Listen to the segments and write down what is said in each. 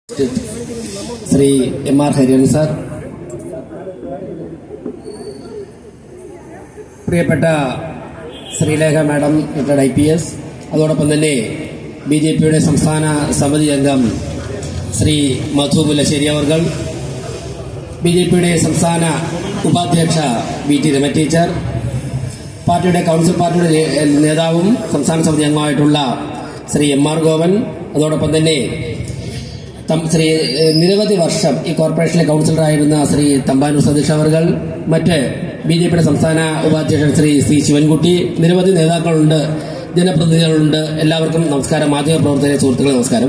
Shri M R Hariyan sir പ്രിയപ്പെട്ട Sreelekha madam retired I P S അതോടൊപ്പം തന്നെ ബി ജെ പിയുടെ സംസ്ഥാന സമിതി അംഗം ശ്രീ മധു പുല്ലശ്ശേരി അവർകൾ ബി ജെ പിയുടെ സംസ്ഥാന ഉപാധ്യക്ഷ വി ടി രമ ടീച്ചർ പാർട്ടിയുടെ കൗൺസിൽ പാർട്ടിയുടെ നേ- നേതാവും സംസ്ഥാന സമിതി അംഗമായിട്ടുള്ള ശ്രീ എം ആർ ഗോവൻ അതോടൊപ്പം തന്നെ തം- ശ്രീ ഏഹ്, നിരവധി വർഷം ഈ കോർപ്പറേഷനിലെ കൗൺസിലറായിരുന്ന ശ്രീ തമ്പാനൂർ സതീഷ് അവർകൾ മറ്റ് ബി ജെ പിയുടെ സംസ്ഥാന ഉപാധ്യക്ഷൻ ശ്രീ സി ശിവൻകുട്ടി നിരവധി നേതാക്കളുണ്ട് ജനപ്രതിനിധികളുണ്ട് എല്ലാവർക്കും നമസ്കാരം മാധ്യമപ്രവർത്തകരെ സുഹൃത്തുക്കളെ നമസ്കാരം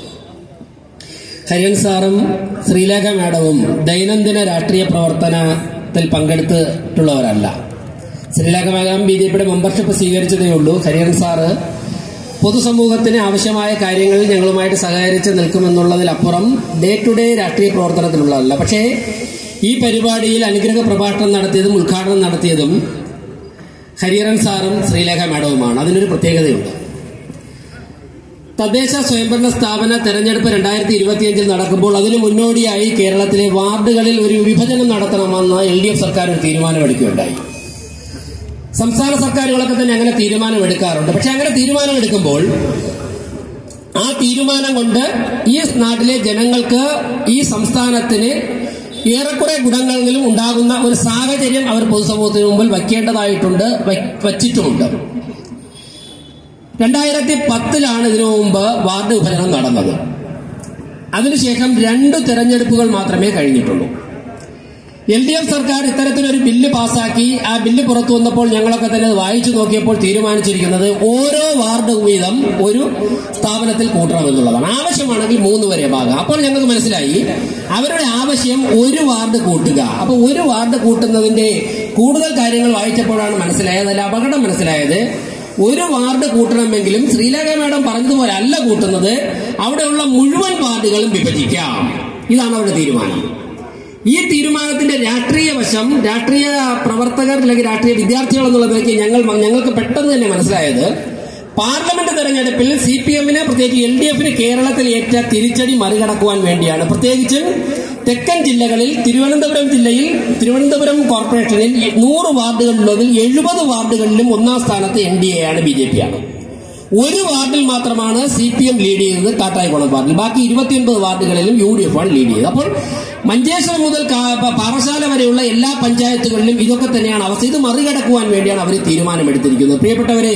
ഹരിയൻ സാറും ശ്രീലേഖ മാഡവും ദൈനംദിന രാഷ്ട്രീയ പ്രവർത്തനത്തിൽ പങ്കെടുത്തിട്ടുള്ളവരല്ല ശ്രീലേഖ മാഡം ബി ജെ പിയുടെ മെമ്പർഷിപ്പ് സ്വീകരിച്ചതേ ഉള്ളൂ ഹരിയൻ സാറ് പൊതുസമൂഹത്തിന് ആവശ്യമായ കാര്യങ്ങളിൽ ഞങ്ങളുമായിട്ട് സഹകരിച്ച് നിൽക്കുമെന്നുള്ളതിലപ്പുറം ഡേ ടു ഡേ രാഷ്ട്രീയ പ്രവർത്തനത്തിലുള്ളതല്ല പക്ഷേ ഈ പരിപാടിയിൽ അനുഗ്രഹ പ്രഭാഷണം നടത്തിയതും ഉദ്ഘാടനം നടത്തിയതും ഹരിഹരൻ സാറും ശ്രീലേഖ മാഡവുമാണ് അതിനൊരു പ്രത്യേകതയുണ്ട് തദ്ദേശ സ്വയംഭരണ സ്ഥാപന തെരഞ്ഞെടുപ്പ് രണ്ടായിരത്തി ഇരുപത്തിയഞ്ചിൽ നടക്കുമ്പോൾ അതിന് മുന്നോടിയായി കേരളത്തിലെ വാർഡുകളിൽ ഒരു വിഭജനം നടത്തണമെന്ന് എൽ ഡി എഫ് സർക്കാർ ഒരു തീരുമാനമെടുക്കുകയുണ്ടായി സംസ്ഥാന സർക്കാരുകളൊക്കെ തന്നെ അങ്ങനെ തീരുമാനമെടുക്കാറുണ്ട് പക്ഷെ അങ്ങനെ തീരുമാനമെടുക്കുമ്പോൾ ആ തീരുമാനം കൊണ്ട് ഈ നാട്ടിലെ ജനങ്ങൾക്ക് ഈ സംസ്ഥാനത്തിന് ഏറെക്കുറെ ഗുണങ്ങളെങ്കിലും ഉണ്ടാകുന്ന ഒരു സാഹചര്യം അവർ പൊതുസമൂഹത്തിന് മുമ്പിൽ വയ്ക്കേണ്ടതായിട്ടുണ്ട് വയ്- വച്ചിട്ടുമുണ്ട് രണ്ടായിരത്തി പത്തിലാണ് ഇതിനു മുമ്പ് വാർഡ് വിഭജനം നടന്നത് അതിനുശേഷം രണ്ട് തെരഞ്ഞെടുപ്പുകൾ മാത്രമേ കഴിഞ്ഞിട്ടുള്ളൂ എൽ ഡി എഫ് സർക്കാർ ഇത്തരത്തിലൊരു ബില്ല് പാസാക്കി ആ ബില്ല് പുറത്തു വന്നപ്പോൾ ഞങ്ങളൊക്കെ തന്നെ അത് വായിച്ചു നോക്കിയപ്പോൾ തീരുമാനിച്ചിരിക്കുന്നത് ഓരോ വാർഡ് വീതം ഒരു സ്ഥാപനത്തിൽ കൂട്ടണമെന്നുള്ളതാണ് ആവശ്യമാണെങ്കിൽ മൂന്ന് വരെ ഭാഗം അപ്പോൾ ഞങ്ങൾക്ക് മനസ്സിലായി അവരുടെ ആവശ്യം ഒരു വാർഡ് കൂട്ടുക അപ്പൊ ഒരു വാർഡ് കൂട്ടുന്നതിന്റെ കൂടുതൽ കാര്യങ്ങൾ വായിച്ചപ്പോഴാണ് മനസ്സിലായത് അല്ല അപകടം മനസ്സിലായത് ഒരു വാർഡ് കൂട്ടണമെങ്കിലും ശ്രീലേഖ മാഡം പറഞ്ഞതുപോലെ അല്ല കൂട്ടുന്നത് അവിടെയുള്ള മുഴുവൻ വാർഡുകളും വിഭജിക്കാം ഇതാണ് അവരുടെ തീരുമാനം ഈ തീരുമാനത്തിന്റെ രാഷ്ട്രീയ വശം രാഷ്ട്രീയ പ്രവർത്തകർ അല്ലെങ്കിൽ രാഷ്ട്രീയ വിദ്യാർത്ഥികൾ എന്നുള്ള നിലയ്ക്ക് ഞങ്ങൾ ഞങ്ങൾക്ക് പെട്ടെന്ന് തന്നെ മനസ്സിലായത് പാർലമെന്റ് തെരഞ്ഞെടുപ്പിൽ സി പി എമ്മിന് പ്രത്യേകിച്ച് എൽ ഡി എഫിന് കേരളത്തിൽ ഏറ്റ തിരിച്ചടി മറികടക്കുവാൻ വേണ്ടിയാണ് പ്രത്യേകിച്ചും തെക്കൻ ജില്ലകളിൽ തിരുവനന്തപുരം ജില്ലയിൽ തിരുവനന്തപുരം കോർപ്പറേഷനിൽ നൂറ് വാർഡുകളിലുള്ളതിൽ എഴുപത് വാർഡുകളിലും ഒന്നാം സ്ഥാനത്ത് എൻ ഡി എ ആണ് ബി ജെ പി ആണ് ഒരു വാർഡിൽ മാത്രമാണ് സി പി എം ലീഡ് ചെയ്തത് കാട്ടായിക്കുളം വാർഡിൽ ബാക്കി ഇരുപത്തിയൊൻപത് വാർഡുകളിലും യു ഡി എഫ് ആണ് ലീഡ് ചെയ്തത് അപ്പോൾ മഞ്ചേശ്വരം മുതൽ കാ- പ- പാറശാല വരെയുള്ള എല്ലാ പഞ്ചായത്തുകളിലും ഇതൊക്കെ തന്നെയാണ് അവസ്ഥ ഇത് മറികടക്കുവാൻ വേണ്ടിയാണ് അവർ തീരുമാനമെടുത്തിരിക്കുന്നത് പ്രിയപ്പെട്ടവരെ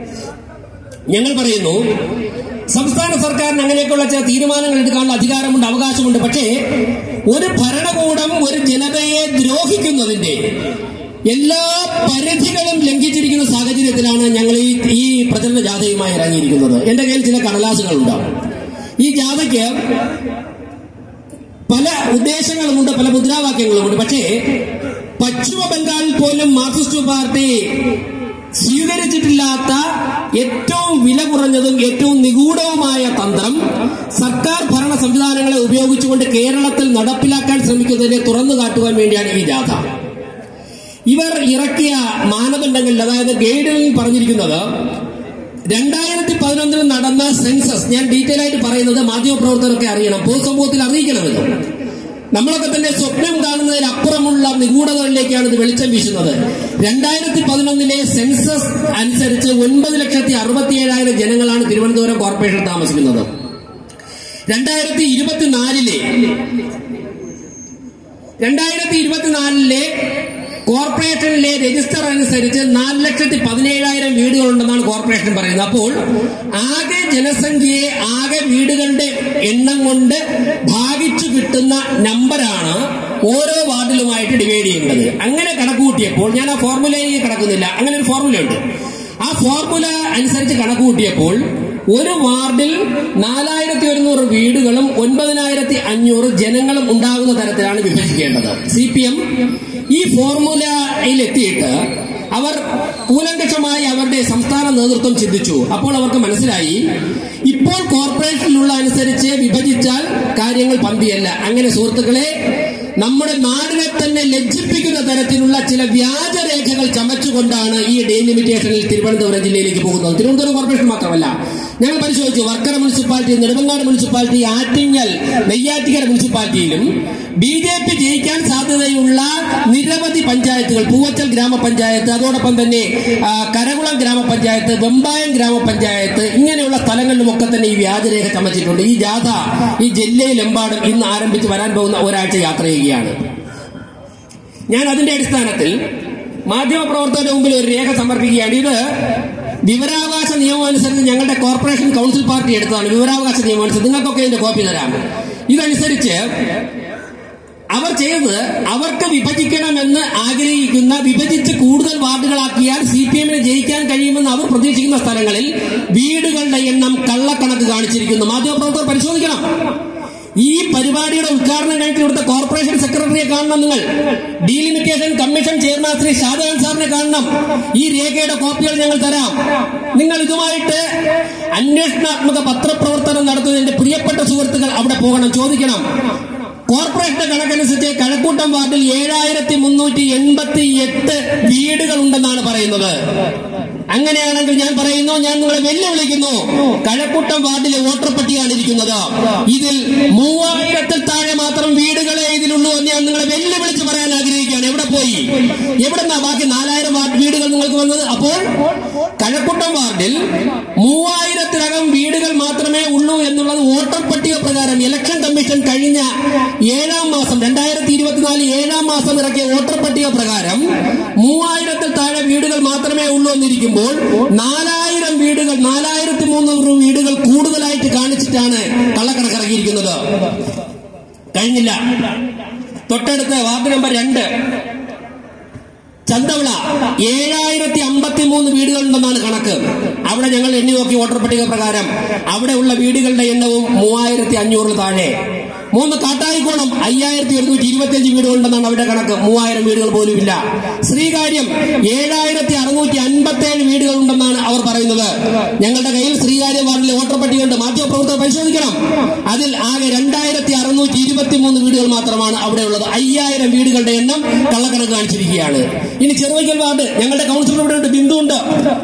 ഞങ്ങൾ പറയുന്നു സംസ്ഥാന സർക്കാരിന് അങ്ങനെയൊക്കെയുള്ള ചില തീരുമാനങ്ങൾ എടുക്കാനുള്ള അധികാരമുണ്ട് അവകാശമുണ്ട് പക്ഷേ ഒരു ഭരണകൂടം ഒരു ജനതയെ ദ്രോഹിക്കുന്നതിന്റെ എല്ലാ പരിധികളും ലംഘിച്ചിരിക്കുന്ന സാഹചര്യത്തിലാണ് ഞങ്ങൾ ഈ ഈ പ്രചരണ ജാഥയുമായി ഇറങ്ങിയിരിക്കുന്നത് എന്റെ കയ്യിൽ ചില കടലാസുകളുണ്ടാവും ഈ ജാഥയ്ക്ക് പല ഉദ്ദേശങ്ങളുമുണ്ട് പല മുദ്രാവാക്യങ്ങളുമുണ്ട് പക്ഷേ പശ്ചിമ ബംഗാളിൽ പോലും മാർക്സിസ്റ്റ് പാർട്ടി സ്വീകരിച്ചിട്ടില്ലാത്ത ഏറ്റവും വില കുറഞ്ഞതും ഏറ്റവും നിഗൂഢവുമായ തന്ത്രം സർക്കാർ ഭരണ സംവിധാനങ്ങളെ ഉപയോഗിച്ചുകൊണ്ട് കേരളത്തിൽ നടപ്പിലാക്കാൻ ശ്രമിക്കുന്നതിനെ തുറന്നു കാട്ടുവാൻ വേണ്ടിയാണ് ഈ ജാഥ ഇവർ ഇറക്കിയ മാനദണ്ഡങ്ങളിൽ അതായത് ഗൈഡിൽ പറഞ്ഞിരിക്കുന്നത് രണ്ടായിരത്തി പതിനൊന്നിൽ നടന്ന സെൻസസ് ഞാൻ ഡീറ്റെയിൽ ആയിട്ട് പറയുന്നത് മാധ്യമപ്രവർത്തകരൊക്കെ അറിയണം പൊതുസമൂഹത്തിൽ അറിയിക്കണമെന്ന് നമ്മളൊക്കെ തന്നെ സ്വപ്നം കാണുന്നതിൽ അപ്പുറമുള്ള നിഗൂഢതകളിലേക്കാണ് ഇത് വെളിച്ചം വീശുന്നത് രണ്ടായിരത്തി പതിനൊന്നിലെ സെൻസസ് അനുസരിച്ച് ഒൻപത് ലക്ഷത്തി അറുപത്തി ഏഴായിരം ജനങ്ങളാണ് തിരുവനന്തപുരം കോർപ്പറേഷൻ താമസിക്കുന്നത് രണ്ടായിരത്തി ഇരുപത്തിനാലിലെ രണ്ടായിരത്തി ഇരുപത്തിനാലിലെ കോർപ്പറേഷനിലെ രജിസ്റ്റർ അനുസരിച്ച് നാല് ലക്ഷത്തി പതിനേഴായിരം വീടുകളുണ്ടെന്നാണ് കോർപ്പറേഷൻ പറയുന്നത് അപ്പോൾ ആകെ ജനസംഖ്യയെ ആകെ വീടുകളുടെ എണ്ണം കൊണ്ട് ഭാഗിച്ചു കിട്ടുന്ന നമ്പറാണ് ഓരോ വാർഡിലുമായിട്ട് ഡിവൈഡ് ചെയ്യേണ്ടത് അങ്ങനെ കണക്കുകൂട്ടിയപ്പോൾ ഞാൻ ആ ഫോർമുലയിലേക്ക് കടക്കുന്നില്ല അങ്ങനെ ഒരു ഫോർമുലയുണ്ട് ആ ഫോർമുല അനുസരിച്ച് കണക്കുകൂട്ടിയപ്പോൾ ഒരു വാർഡിൽ നാലായിരത്തി ഒരുന്നൂറ് വീടുകളും ഒൻപതിനായിരത്തി അഞ്ഞൂറ് ജനങ്ങളും ഉണ്ടാകുന്ന തരത്തിലാണ് വിഭജിക്കേണ്ടത് സി പി എം ഈ ഫോർമുലയിൽ എത്തിയിട്ട് അവർ കൂലങ്കഷമായി അവരുടെ സംസ്ഥാന നേതൃത്വം ചിന്തിച്ചു അപ്പോൾ അവർക്ക് മനസ്സിലായി ഇപ്പോൾ കോർപ്പറേഷനിലുള്ള അനുസരിച്ച് വിഭജിച്ചാൽ കാര്യങ്ങൾ പന്തിയല്ല അങ്ങനെ സുഹൃത്തുക്കളെ നമ്മുടെ നാടിനെ തന്നെ ലജ്ജിപ്പിക്കുന്ന തരത്തിലുള്ള ചില വ്യാജരേഖകൾ ചമച്ചുകൊണ്ടാണ് ഈ ഡീലിമിറ്റേഷനിൽ തിരുവനന്തപുരം ജില്ലയിലേക്ക് പോകുന്നത് തിരുവനന്തപുരം കോർപ്പറേഷൻ മാത്രമല്ല ഞങ്ങൾ പരിശോധിച്ചു വർക്കല മുനിസിപ്പാലിറ്റി നെടുമങ്ങാട് മുനിസിപ്പാലിറ്റി ആറ്റിങ്ങൽ നെയ്യാറ്റിക്കര മുനിസിപ്പാലിറ്റിയിലും ബി ജെ പി ജയിക്കാൻ സാധ്യതയുള്ള നിരവധി പഞ്ചായത്തുകൾ പൂവച്ചൽ ഗ്രാമപഞ്ചായത്ത് അതോടൊപ്പം തന്നെ ആ, കരകുളം ഗ്രാമപഞ്ചായത്ത് വെമ്പായം ഗ്രാമപഞ്ചായത്ത് ഇങ്ങനെയുള്ള സ്ഥലങ്ങളിലുമൊക്കെ തന്നെ ഈ വ്യാജരേഖ ചമച്ചിട്ടുണ്ട് ഈ ജാഥ ഈ ജില്ലയിലെമ്പാടും ഇന്ന് ആരംഭിച്ച് വരാൻ പോകുന്ന ഒരാഴ്ച യാത്ര ചെയ്യുകയാണ് ഞാൻ അതിന്റെ അടിസ്ഥാനത്തിൽ മാധ്യമപ്രവർത്തകരുടെ മുമ്പിൽ ഒരു രേഖ സമർപ്പിക്കുകയാണ് ഇത് വിവരാവകാശ നിയമം അനുസരിച്ച് ഞങ്ങളുടെ കോർപ്പറേഷൻ കൗൺസിൽ പാർട്ടി എടുത്തതാണ് വിവരാവകാശ നിയമം അനുസരിച്ച് നിങ്ങൾക്കൊക്കെ ഇതിന്റെ കോപ്പി തരാം ഇതനുസരിച്ച് അവർ ചെയ്തത് അവർക്ക് വിഭജിക്കണമെന്ന് ആഗ്രഹിക്കുന്ന വിഭജിച്ച് കൂടുതൽ വാർഡുകളാക്കിയാൽ സി പി എമ്മിന് ജയിക്കാൻ കഴിയുമെന്ന് അവർ പ്രതീക്ഷിക്കുന്ന സ്ഥലങ്ങളിൽ വീടുകളുടെ എണ്ണം കള്ളക്കണക്ക് കാണിച്ചിരിക്കുന്നു മാധ്യമപ്രവർത്തകർ പരിശോധിക്കണം ഈ പരിപാടിയുടെ ഉദ്ഘാടനം കഴിഞ്ഞിട്ട് ഇവിടുത്തെ കോർപ്പറേഷൻ സെക്രട്ടറിയെ കാണണം നിങ്ങൾ delimitation commission chairman Shri Shajahan സാറിനെ കാണണം ഈ രേഖയുടെ കോപ്പികൾ ഞങ്ങൾ തരാം നിങ്ങൾ ഇതുമായിട്ട് അന്വേഷണാത്മക പത്രപ്രവർത്തനം നടത്തുന്ന എന്റെ പ്രിയപ്പെട്ട സുഹൃത്തുക്കൾ അവിടെ പോകണം ചോദിക്കണം കോർപ്പറേഷന്റെ കണക്കനുസരിച്ച് കഴക്കൂട്ടം വാർഡിൽ ഏഴായിരത്തി മുന്നൂറ്റി എൺപത്തി എട്ട് വീടുകൾ ഉണ്ടെന്നാണ് പറയുന്നത് അങ്ങനെയാണെങ്കിൽ ഞാൻ പറയുന്നു ഞാൻ നിങ്ങളെ വെല്ലുവിളിക്കുന്നു കഴക്കൂട്ടം വാർഡിലെ വോട്ടർ പട്ടികയാണ് ഇരിക്കുന്നത് ഇതിൽ മൂവായിരത്തിൽ താഴെ മാത്രം വീടുകളെ ഇതിലുള്ളൂ എന്ന് ഞാൻ നിങ്ങളെ വെല്ലുവിളിച്ച് പറയാൻ ആഗ്രഹിക്കുകയാണ് എവിടെ പോയി എവിടെന്നാ ബാക്കി നാലായിരം വാർഡ് വീടുകൾ നിങ്ങൾക്ക് വന്നത് അപ്പോൾ കഴക്കൂട്ടം വാർഡിൽ മൂവായിരത്തിനകം വീടുകൾ മാത്രമേ ഉള്ളൂ എന്നുള്ളത് വോട്ടർ പട്ടിക പ്രകാരം ഇലക്ഷൻ കമ്മീഷൻ കഴിഞ്ഞ ഏഴാം മാസം രണ്ടായിരത്തി ഇരുപത്തിനാല് ഏഴാം മാസം ഇറക്കിയ വോട്ടർ പട്ടിക പ്രകാരം മൂവായിരത്തിൽ താഴെ വീടുകൾ മാത്രമേ ഉള്ളൂ എന്നിരിക്കുമ്പോൾ നാലായിരം വീടുകൾ നാലായിരത്തി മുന്നൂറ് വീടുകൾ കൂടുതലായിട്ട് കാണിച്ചിട്ടാണ് കള്ളക്കണക്കിറക്കിയിരിക്കുന്നത് കഴിഞ്ഞില്ല തൊട്ടടുത്ത് വാർഡ് നമ്പർ രണ്ട് ചന്തവിള ഏഴായിരത്തി അമ്പത്തി മൂന്ന് വീടുകളുണ്ടെന്നാണ് കണക്ക് അവിടെ ഞങ്ങൾ എണ്ണി നോക്കി വോട്ടർ പട്ടിക പ്രകാരം അവിടെയുള്ള വീടുകളുടെ എണ്ണവും മൂവായിരത്തി അഞ്ഞൂറിന് താഴെ മൂന്ന് കാട്ടായിക്കോണം അയ്യായിരത്തി ഒരുന്നൂറ്റി ഇരുപത്തിയഞ്ച് വീടുകളുണ്ടെന്നാണ് അവിടെ കണക്ക് മൂവായിരം വീടുകൾ പോലും ഇല്ല ശ്രീകാര്യം ഏഴായിരത്തി അറുന്നൂറ്റി അൻപത്തി ഏഴ് വീടുകളുണ്ടെന്നാണ് അവർ പറയുന്നത് ഞങ്ങളുടെ കയ്യിൽ ശ്രീകാര്യം വാർഡിലെ വോട്ടർ പട്ടികയുണ്ട് മാധ്യമപ്രവർത്തകർ പരിശോധിക്കണം അതിൽ ആകെ രണ്ടായിരത്തി അറുന്നൂറ്റി ഇരുപത്തി മൂന്ന് വീടുകൾ മാത്രമാണ് അവിടെ ഉള്ളത് അയ്യായിരം വീടുകളുടെ എണ്ണം കള്ളക്കണക്ക് കാണിച്ചിരിക്കുകയാണ് ഇനി ചെറുവയ്ക്കൽ വാർഡ് ഞങ്ങളുടെ കൗൺസിലർ ഇവിടെ ഉണ്ട് ബിന്ദു ഉണ്ട്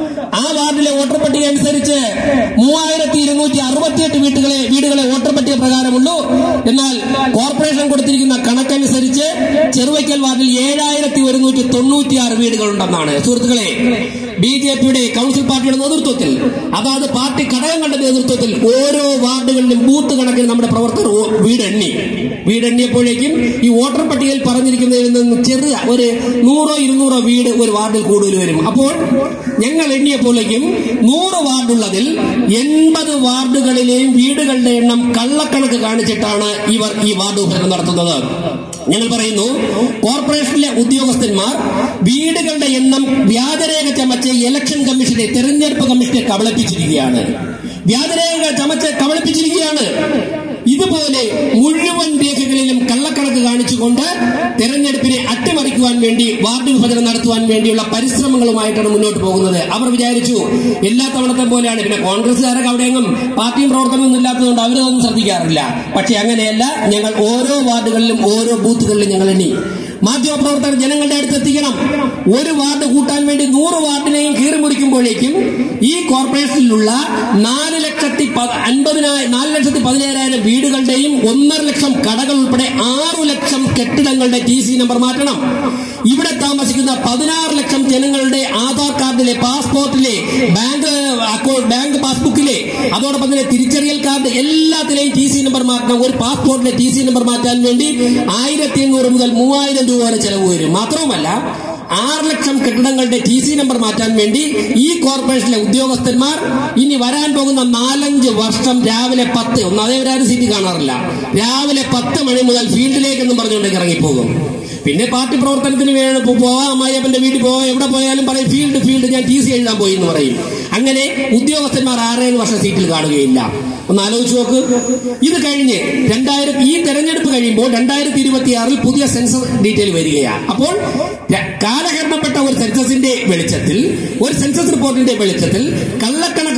ആ വാർഡിലെ വോട്ടർ പട്ടിക അനുസരിച്ച് മൂവായിരത്തി ഇരുന്നൂറ്റി അറുപത്തിയെട്ട് വീട്ടുകളെ വീടുകളെ വോട്ടർ പട്ടിക പ്രകാരമുള്ളൂ എന്നാൽ കോർപ്പറേഷൻ കൊടുത്തിരിക്കുന്ന കണക്കനുസരിച്ച് ചെറുവയ്ക്കൽ വാർഡിൽ ഏഴായിരത്തി ഒരുന്നൂറ്റി തൊണ്ണൂറ്റിയാറ് വീടുകളുണ്ടെന്നാണ് സുഹൃത്തുക്കളെ ബി ജെ പിയുടെ കൗൺസിൽ പാർട്ടിയുടെ നേതൃത്വത്തിൽ അതായത് പാർട്ടി ഘടകങ്ങളുടെ നേതൃത്വത്തിൽ ഓരോ വാർഡുകളിലും ബൂത്ത് കണക്കിന് നമ്മുടെ പ്രവർത്തകർ ഓ- വീടെണ്ണി വീടെണ്ണിയപ്പോഴേക്കും ഈ വോട്ടർ പട്ടികയിൽ പറഞ്ഞിരിക്കുന്നതിൽ നിന്ന് ചെറിയ ഒരു നൂറോ ഇരുന്നൂറോ വീട് ഒരു വാർഡിൽ കൂടുതൽ വരും അപ്പോൾ ഞങ്ങൾ എണ്ണിയപ്പോഴേക്കും നൂറ് വാർഡുള്ളതിൽ എൺപത് വാർഡുകളിലെയും വീടുകളുടെ എണ്ണം കള്ളക്കണക്ക് കാണിച്ചിട്ടാണ് ഇവർ ഈ വാർഡ് വിഭജനം നടത്തുന്നത് ഞങ്ങൾ പറയുന്നു കോർപ്പറേഷനിലെ ഉദ്യോഗസ്ഥന്മാർ വീടുകളുടെ എണ്ണം വ്യാജരേഖ ചമച്ച് ഇലക്ഷൻ കമ്മീഷനെ തെരഞ്ഞെടുപ്പ് കമ്മീഷനെ കബളിപ്പിച്ചിരിക്കുകയാണ് വ്യാജരേഖ ചമച്ച് കബളിപ്പിച്ചിരിക്കുകയാണ് ഇതുപോലെ മുഴുവൻ രേഖകളിലും കള്ളക്കണക്ക് കാണിച്ചുകൊണ്ട് തെരഞ്ഞെടുപ്പിനെ അട്ടിമറിക്കുവാൻ വേണ്ടി വാർഡ് വിഭജനം നടത്തുവാൻ വേണ്ടിയുള്ള പരിശ്രമങ്ങളുമായിട്ടാണ് മുന്നോട്ട് പോകുന്നത് അവർ വിചാരിച്ചു എല്ലാ തവണത്തെ പോലെയാണ് പിന്നെ കോൺഗ്രസ്സുകാരൊക്കെ അവിടെയെങ്ങും പാർട്ടിയും പ്രവർത്തനമൊന്നും ഇല്ലാത്തതുകൊണ്ട് അവരതൊന്നും ശ്രദ്ധിക്കാറില്ല പക്ഷെ അങ്ങനെയല്ല ഞങ്ങൾ ഓരോ വാർഡുകളിലും ഓരോ ബൂത്തുകളിലും ഞങ്ങൾ എണ്ണി മാധ്യമപ്രവർത്തകർ ജനങ്ങളുടെ അടുത്ത് എത്തിക്കണം ഒരു വാർഡ് കൂട്ടാൻ വേണ്ടി നൂറ് വാർഡിനെയും കീറി മുറിക്കുമ്പോഴേക്കും ഈ കോർപ്പറേഷനിലുള്ള നാല് ലക്ഷത്തി പ- അൻപതിനായിരം നാല് ലക്ഷത്തി പതിനേഴായിരം വീടുകളുടെയും ഒന്നര ലക്ഷം കടകൾ ഉൾപ്പെടെ ആറു ലക്ഷം കെട്ടിടങ്ങളുടെ ടി സി നമ്പർ മാറ്റണം ഇവിടെ താമസിക്കുന്ന പതിനാറ് ലക്ഷം ജനങ്ങളുടെ ആധാർ കാർഡിലെ പാസ്പോർട്ടിലെ ബാങ്ക് അക്കൗണ്ട് ബാങ്ക് പാസ്ബുക്കിലെ അതോടൊപ്പം തന്നെ തിരിച്ചറിയൽ കാർഡ് എല്ലാത്തിലെയും ടി സി നമ്പർ മാറ്റണം ഒരു പാസ്പോർട്ടിലെ ടി സി നമ്പർ മാറ്റാൻ വേണ്ടി ആയിരത്തി എണ്ണൂറ് മുതൽ മൂവായിരം രൂപ വരെ ചെലവ് വരും മാത്രവുമല്ല ആറ് ലക്ഷം കെട്ടിടങ്ങളുടെ ടി സി നമ്പർ മാറ്റാൻ വേണ്ടി ഈ കോർപ്പറേഷനിലെ ഉദ്യോഗസ്ഥന്മാർ ഇനി വരാൻ പോകുന്ന നാലഞ്ച് വർഷം രാവിലെ പത്ത് ഒന്നാമതേ ഒരാരും സീറ്റ് കാണാറില്ല രാവിലെ പത്ത് മണി മുതൽ ഫീൽഡിലേക്കെന്നും പറഞ്ഞുകൊണ്ട് ഇറങ്ങിപ്പോകും പിന്നെ പാർട്ടി പ്രവർത്തനത്തിന് വേണം പോ- പോവാം അമ്മായിയപ്പന്റെ വീട്ടിൽ പോവാം എവിടെ പോയാലും പറയും ഫീൽഡ് ഫീൽഡ് ഞാൻ ടി സി എഴുതാൻ പോയി എന്ന് പറയും അങ്ങനെ ഉദ്യോഗസ്ഥന്മാർ ആറേഴ് വർഷം സീറ്റിൽ കാണുകയില്ല ഒന്ന് ആലോചിച്ച് നോക്ക് ഇത് കഴിഞ്ഞ് രണ്ടായിരത്തി ഈ തെരഞ്ഞെടുപ്പ് കഴിയുമ്പോൾ രണ്ടായിരത്തി ഇരുപത്തിയാറിൽ പുതിയ സെൻസസ് ഡീറ്റെയിൽ വരികയാണ് അപ്പോൾ ര- കാലഹരണപ്പെട്ട ഒരു സെൻസസിന്റെ വെളിച്ചത്തിൽ ഒരു സെൻസസ് റിപ്പോർട്ടിന്റെ വെളിച്ചത്തിൽ കള്ളക്കണക്ക്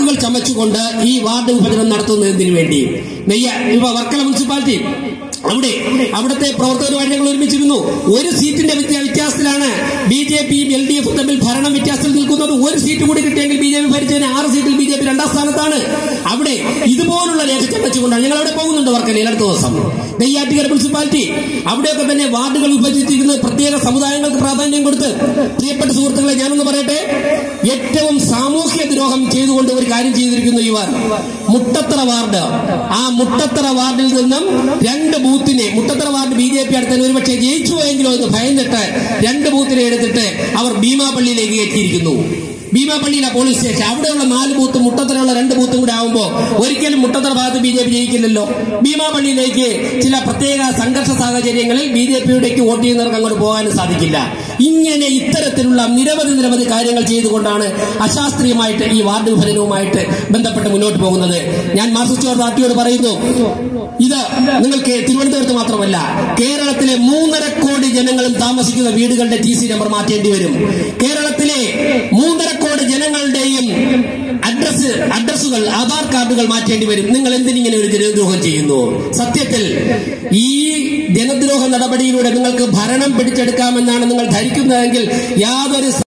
വാർഡുകൾ ചമച്ചുകൊണ്ട് ഈ വാർഡ് വിഭജനം നടത്തുന്നതിന് വേണ്ടി നെയ്യ ഇപ്പൊ വർക്കല മുനിസിപ്പാലിറ്റി അവിടെ അവിടുത്തെ പ്രവർത്തകരുമായി ഞങ്ങൾ ഒരുമിച്ചിരുന്നു ഒരു സീറ്റിന്റെ വ്യത്യ- വ്യത്യാസത്തിലാണ് ബി ജെ പിയും എൽ ഡി എഫും തമ്മിൽ ഭരണം വ്യത്യാസത്തിൽ നിൽക്കുന്നത് ഒരു സീറ്റ് കൂടി കിട്ടിയെങ്കിൽ ബി ജെ പി ഭരിച്ചതിന് ആറ് സീറ്റിൽ ബി ജെ പി രണ്ടാം സ്ഥാനത്താണ് അവിടെ ഇതുപോലുള്ള രേഖ ചമച്ചുകൊണ്ടാണ് ഞങ്ങൾ അവിടെ പോകുന്നുണ്ട് വർക്കലയിൽ അടുത്ത ദിവസം നെയ്യാറ്റിക്കര മുനിസിപ്പാലിറ്റി അവിടെയൊക്കെ തന്നെ വാർഡുകൾ വിഭജിച്ചിരുന്ന് പ്രത്യേക സമുദായങ്ങൾക്ക് പ്രാധാന്യം കൊടുത്ത് പ്രിയപ്പെട്ട സുഹൃത്തുക്കളെ ഞാനൊന്ന് പറയട്ടെ ഏറ്റവും സാമൂഹ്യ ദ്രോഹം ചെയ്തുകൊണ്ട് ഒരു കാര്യം ചെയ്തിരിക്കുന്നു ഇവർ മുട്ടത്തറ വാർഡ് ആ മുട്ടത്തറ വാർഡിൽ നിന്നും രണ്ട് ബൂത്തിനെ Muttathara ward B J P അടുത്തതിന് ഒരുപക്ഷെ ജയിച്ചു പോയെങ്കിലോ എന്ന് ഭയന്നിട്ട് രണ്ട് ബൂത്തിനെ എടുത്തിട്ട് അവർ ഭീമാപള്ളിയിലേക്ക് കയറ്റിയിരിക്കുന്നു ഭീമാപള്ളിയിലെ പോലീസ് സ്റ്റേഷൻ അവിടെയുള്ള നാല് ബൂത്തും മുട്ടത്തറയുള്ള രണ്ട് ബൂത്തും കൂടെ ആവുമ്പോൾ ഒരിക്കലും മുട്ടത്തറ ഭാഗത്ത് ബി ജെ പി ജയിക്കില്ലല്ലോ ഭീമാപള്ളിയിലേക്ക് ചില പ്രത്യേക സംഘർഷ സാഹചര്യങ്ങളിൽ ബി ജെ പിയുടേക്ക് വോട്ട് ചെയ്യുന്നവർക്ക് അങ്ങോട്ട് പോകാനും സാധിക്കില്ല ഇങ്ങനെ ഇത്തരത്തിലുള്ള നിരവധി നിരവധി കാര്യങ്ങൾ ചെയ്തുകൊണ്ടാണ് അശാസ്ത്രീയമായിട്ട് ഈ വാർഡ് വിഭജനവുമായിട്ട് ബന്ധപ്പെട്ട് മുന്നോട്ട് പോകുന്നത് ഞാൻ മാർസിസ്റ്റ് പാർട്ടിയോട് പറയുന്നു ഇത് നിങ്ങൾക്ക് തിരുവനന്തപുരത്ത് മാത്രമല്ല കേരളത്തിലെ മൂന്നര കോടി ജനങ്ങളും താമസിക്കുന്ന വീടുകളുടെ ടി സി നമ്പർ മാറ്റേണ്ടി വരും കേരളത്തിലെ മൂന്നര കോടി ജനങ്ങളുടെയും അഡ്രസ് അഡ്രസ്സുകൾ ആധാർ കാർഡുകൾ മാറ്റേണ്ടി വരും നിങ്ങൾ എന്തിനിങ്ങനെ ഒരു ജനദ്രോഹം ചെയ്യുന്നു സത്യത്തിൽ ഈ ജനദ്രോഹ നടപടിയിലൂടെ നിങ്ങൾക്ക് ഭരണം പിടിച്ചെടുക്കാമെന്നാണ് നിങ്ങൾ ധരിക്കുന്നതെങ്കിൽ യാതൊരു